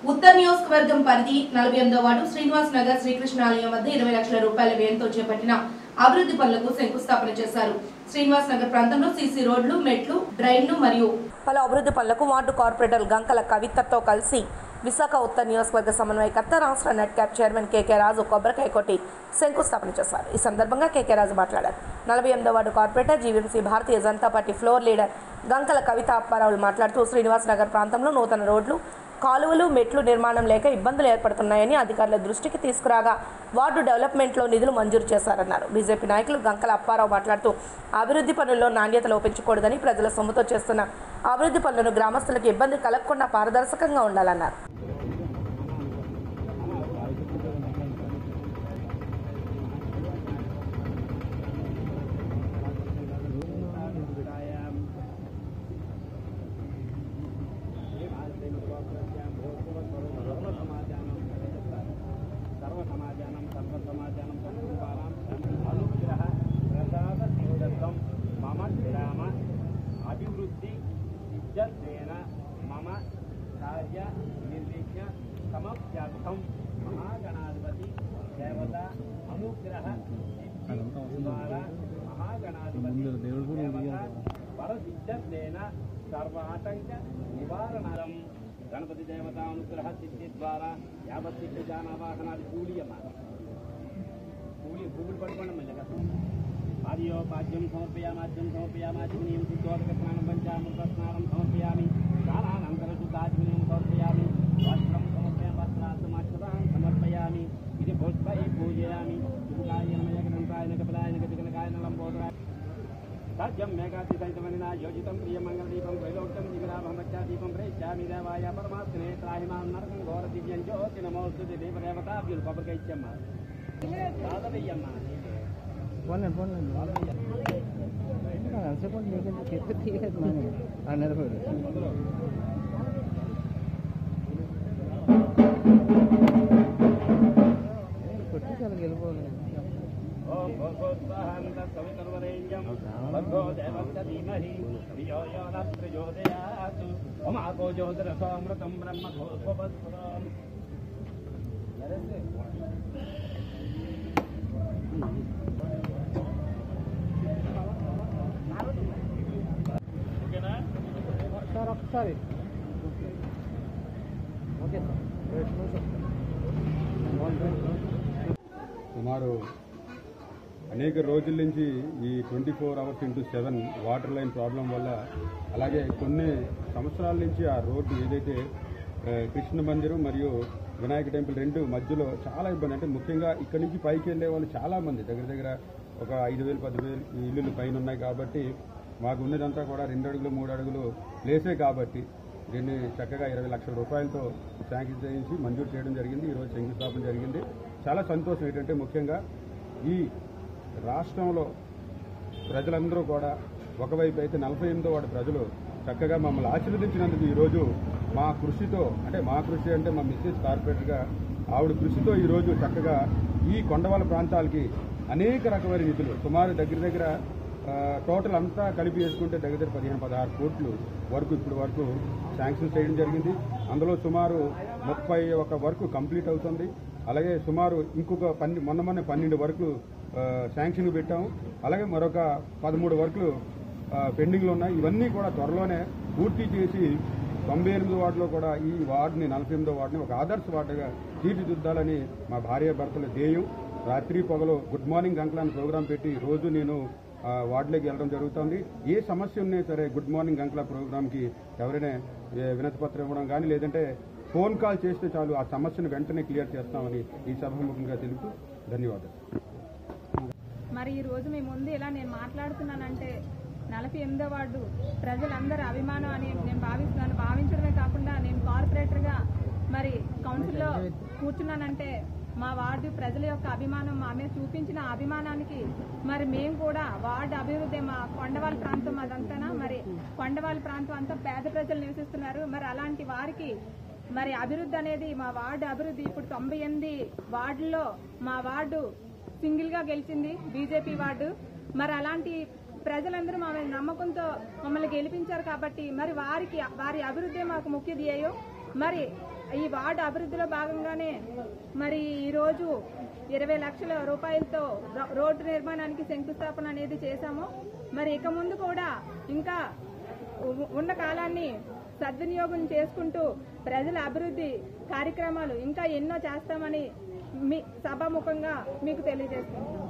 ఉత్తర నియోజకవర్గం పరిధి నలభై ఎనిమిదో వార్డు శ్రీనివాస్ నగర్ శ్రీకృష్ణ ఆలయం వద్ద ఇరవై లక్షల రూపాయల వ్యయంతో చేపట్టిన అభివృద్ధి పనులకు శంకుస్థాపన చేశారు శ్రీనివాస్ నగర్ ప్రాంతంలో సీసీ రోడ్లు మెట్లు డ్రైన్లు మరియు పలు అభివృద్ధి పనులకు వార్డు కార్పొరేటర్ గంకల కవితతో కలిసి విశాఖ ఉత్తర నియోజకవర్గ సమన్వయకర్త రాష్ట్ర NEDCAP chairman KK Raju కొబ్బరికాయ కొట్టి శంకుస్థాపన చేశారు ఈ సందర్భంగా కేకే రాజు మాట్లాడారు నలభై ఎనిమిదో ward corporator GVMC Bharatiya Janata Party floor leader Gankala Kavitha అప్పారావులు మాట్లాడుతూ శ్రీనివాస్ నగర్ ప్రాంతంలో నూతన రోడ్లు కాలువలు మెట్లు నిర్మాణం లేక ఇబ్బందులు ఏర్పడుతున్నాయని అధికారుల దృష్టికి తీసుకురాగా వార్డు డెవలప్మెంట్లో నిధులు మంజూరు చేశారన్నారు బీజేపీ నాయకులు గంకల అప్పారావు మాట్లాడుతూ అభివృద్ధి పనుల్లో నాణ్యత లోపించకూడదని ప్రజల సొమ్ముతో చేస్తున్న అభివృద్ధి పనులను గ్రామస్తులకు ఇబ్బంది కలగకుండా పారదర్శకంగా ఉండాలన్నారు సర్వసమాజానం సర్వసమాజానం సర్వసమానం అనుగ్రహ ప్రసాద సిద్ధత్వం మమ గ్రామ అభివృద్ధి విద్యత్వేన మమ కార్య నిర్విఘ్న సమప్యార్థం మహాగణాధిపతి దేవత అనుగ్రహ సిద్ధి ద్వారా మహాగణాధిపతి దేవత వరసిద్ధత్వేన సర్వాటంక నివారణం గణపతి దేవత అనుగ్రహ సిద్ధి ద్వారా యావత్ సిద్ధి జానవాహనాది కూలియమ్మ కూలి భూములు పడుకోండి మళ్ళీ కదా ఆదియో పాద్యం సమర్పయామాద్యం సమర్పయామాద్యం శుద్ధోదక స్నానం పంచామృత స్నానం సమర్పయామి స్నానానంతర శుద్ధాజ్ఞం సమర్పయామి వస్త్రం సమర్పయామి వస్త్రార్థమాక్షతాం సమర్పయామి ఇది పుష్పై పూజయామి శుభాయ నమయ గ్రంథాయన కపిలాయన గతికనకాయన లంబోదరాయ సాధ్యం మేఘాతి సహితమనినా యోజితం ప్రియమంగళదీపం త్రైలోక్యం దిగరాభమత్యాదీపం ప్రేష్యామి దేవాయ పరమాత్మనే త్రాహిమాం నరకం ఘోర దివ్యం జ్యోతి నమోస్తు దేవదేవతాభ్యులు కొబ్బరికాయ ఇచ్చమ్మ కాదవయ్యమ్మ పోన్లేండి పోన్లేండి ఎంతసేపు మీకు చెప్పి తీయలేదు మనం ఆ నిలబడి కొట్టి చాలా వెళ్ళిపోవాలి ఓం భగవత్సహాంత సవితర్వరేణ్యం భగో దేవస్య ధీమహి ధియో యో న ప్రచోదయాత్ ఓం ఆకో జ్యోతిరసోమృతం బ్రహ్మ ఘోషోపస్ఫురం ఓకేనా సార్ ఒకసారి ఓకే సుమారు అనేక రోజుల నుంచి ఈ twenty four hours into seven water line problem వల్ల అలాగే కొన్ని సంవత్సరాల నుంచి ఆ రోడ్డు ఏదైతే ఆ, కృష్ణ మందిరం మరియు వినాయక టెంపుల్ రెండు మధ్యలో చాలా ఇబ్బంది అంటే ముఖ్యంగా ఇక్కడి నుంచి పైకి వెళ్ళే వాళ్ళు చాలా మంది దగ్గర దగ్గర ఒక ఐదు వేలు పదివేలు ఇల్లులు పైన ఉన్నాయి కాబట్టి మాకు ఉన్నదంతా కూడా రెండు అడుగులు మూడు అడుగులు ప్లేసే కాబట్టి దీన్ని చక్కగా ఇరవై లక్షల రూపాయలతో శాంక్షన్ చేయించి మంజూరు చేయడం జరిగింది ఈరోజు శంకుస్థాపన జరిగింది చాలా సంతోషం ఏంటంటే ముఖ్యంగా ఈ రాష్ట్రంలో ప్రజలందరూ కూడా ఒకవైపు అయితే నలభై ఎనిమిదో వాడి ప్రజలు చక్కగా మమ్మల్ని ఆశీర్వదించినందుకు ఈరోజు మా కృషితో అంటే మా కృషి అంటే మా మిస్సెస్ కార్పొరేటర్గా ఆవిడ కృషితో ఈరోజు చక్కగా ఈ కొండవాళ్ళ ప్రాంతాలకి అనేక రకమైన నిధులు సుమారు దగ్గర దగ్గర ఆ, టోటల్ అంతా కలిపి వేసుకుంటే దగ్గర దగ్గర పదిహేను పదహారు కోట్లు వరకు ఇప్పుడు వరకు శాంక్షన్ చేయడం జరిగింది అందులో సుమారు ముప్పై ఒక వరకు కంప్లీట్ అవుతుంది అలాగే సుమారు ఇంకొక పన్నె మొన్న మొన్న పన్నెండు వరకు ఆ, శాంక్షన్ పెట్టాము అలాగే మరొక పదమూడు వరకు ఆ, పెండింగ్లు ఉన్నాయి ఇవన్నీ కూడా త్వరలోనే పూర్తి చేసి తొంభై ఎనిమిది వార్డులో కూడా ఈ వార్డుని నలభై ఎనిమిదో వార్డుని ఒక ఆదర్శ వార్డుగా తీర్చిదిద్దాలని మా భార్య భర్తల ధ్యేయం రాత్రి పొగలు గుడ్ మార్నింగ్ అంకుల్ అని ప్రోగ్రాం పెట్టి రోజు నేను ఆ, వార్డులోకి వెళ్ళడం జరుగుతుంది ఏ సమస్య ఉన్నా సరే గుడ్ మార్నింగ్ అంకుల ప్రోగ్రాంకి ఎవరైనా ఏ, వినతి పత్రం ఇవ్వడం కానీ లేదంటే ఫోన్ కాల్ చేస్తే చాలు ఆ సమస్యను వెంటనే క్లియర్ చేస్తామని ఈ సభాముఖంగా తెలుపు ధన్యవాదాలు మరి ఈ రోజు మీ ముందు ఇలా నేను మాట్లాడుతున్నానంటే నలభై ఎనిమిదో వార్డు ప్రజలందరూ అభిమానం అని నేను భావిస్తున్నాను భావించడమే కాకుండా నేను కార్పొరేటర్గా మరి కౌన్సిల్లో కూర్చున్నానంటే మా వార్డు ప్రజల యొక్క అభిమానం మా మీద చూపించిన ఆ అభిమానానికి మరి మేము కూడా వార్డు అభివృద్ధి మా కొండవాళ్ళ ప్రాంతం అదంతా మరి కొండవాళ్ళ ప్రాంతం అంతా పేద ప్రజలు నివసిస్తున్నారు మరి అలాంటి వారికి మరి అభివృద్ధి అనేది మా వార్డు అభివృద్ధి ఇప్పుడు తొంభై ఎనిమిది వార్డుల్లో మా వార్డు సింగిల్ గా గెలిచింది బీజేపీ వార్డు మరి అలాంటి ప్రజలందరూ మా మీద నమ్మకంతో మమ్మల్ని గెలిపించారు కాబట్టి మరి వారికి వారి అభివృద్ధి మాకు ముఖ్య ధ్యేయం మరి ఈ వార్డు అభివృద్ధిలో భాగంగానే మరి ఈరోజు ఇరవై లక్షల రూపాయలతో రో- రోడ్డు నిర్మాణానికి శంకుస్థాపన అనేది చేశాము మరి ఇక ముందు కూడా ఇంకా ఉ- ఉన్న కాలాన్ని సద్వినియోగం చేసుకుంటూ ప్రజల అభివృద్ధి కార్యక్రమాలు ఇంకా ఎన్నో చేస్తామని మీ సభాముఖంగా మీకు తెలియజేస్తున్నాను